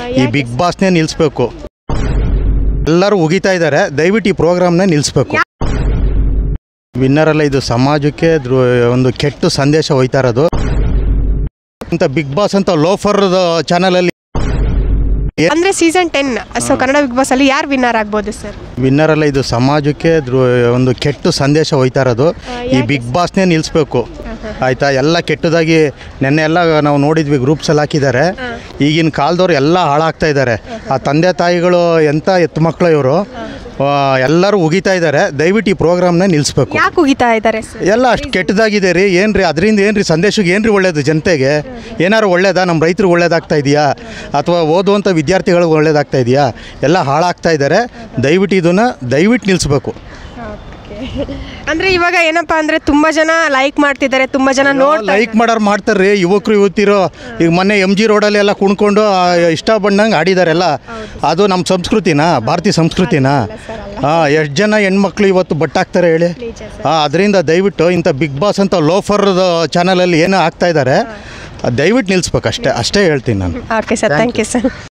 ಈ ಬಿಗ್ ಬಾಸ್ನೇ ನಿಲ್ಲಿಸ್ಬೇಕು ಎಲ್ಲರೂ ಉಗಿತಾ ಇದ್ದಾರೆ ದಯವಿಟ್ಟು ಈ ಪ್ರೋಗ್ರಾಮ್ನ ನಿಲ್ಲಿಸ್ಬೇಕು ವಿನ್ನರ್ ಅಲ್ಲ ಇದು ಸಮಾಜಕ್ಕೆ ದ್ರೋ- ಒಂದು ಕೆಟ್ಟ ಸಂದೇಶ ಹೋಯ್ತಾ ಇರೋದು ಅಂತ ಬಿಗ್ ಬಾಸ್ ಅಂತ ಲೋಫರ್ ಚಾನಲಲ್ಲಿ ಅಂದ್ರೆ season ten so Kannada Bigg Boss ಅಲ್ಲಿ ಯಾರು ವಿನ್ನರ್ ಆಗ್ಬೋದು ಸರ್ ವಿನ್ನರ್ ಅಲ್ಲ ಇದು ಸಮಾಜಕ್ಕೆ ದ್ರೋ- ಒಂದು ಕೆಟ್ಟ ಸಂದೇಶ ಹೋಯ್ತಾ ಇರೋದು ಈ ಬಿಗ್ ಬಾಸ್ನೇ ನಿಲ್ಲಿಸ್ಬೇಕು ಆಯ್ತಾ ಎಲ್ಲ ಕೆಟ್ಟದಾಗಿ ನೆನ್ನೆ ಎಲ್ಲ ನಾವು ನೋಡಿದ್ವಿ ಗ್ರೂಪ್ಸಲ್ಲಿ ಹಾಕಿದ್ದಾರೆ ಈಗಿನ ಕಾಲದವ್ರು ಎಲ್ಲ ಹಾಳಾಗ್ತಾ ಇದ್ದಾರೆ ಆ ತಂದೆ ತಾಯಿಗಳು ಎಂಥ ಎತ್ತು ಮಕ್ಕಳು ಇವರು ಎಲ್ಲರೂ ಉಗಿತಾ ಇದ್ದಾರೆ ದಯವಿಟ್ಟು ಈ ಪ್ರೋಗ್ರಾಮ್ನ ನಿಲ್ಲಿಸ್ಬೇಕು ಯಾಕೆ ಉಗಿತಾ ಇದ್ದಾರೆ ಸರ್ ಎಲ್ಲ ಅಷ್ಟು ಕೆಟ್ಟದಾಗಿದೆ ರೀ ಏನು ರೀ ಅದರಿಂದ ಏನು ರೀ ಸಂದೇಶಕ್ಕೆ ಏನು ರೀ ಒಳ್ಳೇದು ಜನತೆಗೆ ಏನಾದ್ರು ಒಳ್ಳೇದಾ ನಮ್ಮ ರೈತರಿಗೆ ಒಳ್ಳೇದಾಗ್ತಾ ಇದೆಯಾ ಅಥವಾ ಓದುವಂಥ ವಿದ್ಯಾರ್ಥಿಗಳಿಗೆ ಒಳ್ಳೇದಾಗ್ತಾ ಇದೆಯಾ ಎಲ್ಲ ಹಾಳಾಗ್ತಾ ಇದ್ದಾರೆ ದಯವಿಟ್ಟು ಇದನ್ನು ದಯವಿಟ್ಟು ನಿಲ್ಲಿಸ್ಬೇಕು ಅಂದ್ರೆ ಇವಾಗ ಏನಪ್ಪಾ ಅಂದ್ರೆ ತುಂಬಾ ಜನ ಲೈಕ್ ಮಾಡ್ತಿದ್ದಾರೆ ತುಂಬಾ ಜನ ನೋಡ್ತಾ ಲೈಕ್ ಮಾಡೋರು ಮಾಡ್ತಾರ್ರಿ ಯುವಕರು ಯುವತಿರು ಈಗ ಮೊನ್ನೆ ಎಮ್ ಜಿ ರೋಡಲ್ಲಿ ಎಲ್ಲ ಕುಣ್ಕೊಂಡು ಆ, ಇಷ್ಟ ಬಂದಂಗೆ ಆಡಿದಾರೆಲ್ಲ ಅದು ನಮ್ಮ ಸಂಸ್ಕೃತಿನಾ ಭಾರತೀಯ ಸಂಸ್ಕೃತಿನಾ ಹಾಂ ಎಷ್ಟು ಜನ ಹೆಣ್ಮಕ್ಳು ಇವತ್ತು ಬಟ್ಟಾಕ್ತಾರೆ ಹೇಳಿ ಹಾಂ ಅದರಿಂದ ದಯವಿಟ್ಟು ಇಂಥ ಬಿಗ್ ಬಾಸ್ ಅಂತ ಲೋಫರ್ ಚಾನಲಲ್ಲಿ ಏನೋ ಆಗ್ತಾ ಇದ್ದಾರೆ ದಯವಿಟ್ಟು ನಿಲ್ಲಿಸ್ಬೇಕು ಅಷ್ಟೇ ಅಷ್ಟೇ ಹೇಳ್ತೀನಿ ನಾನು okay sir thank you sir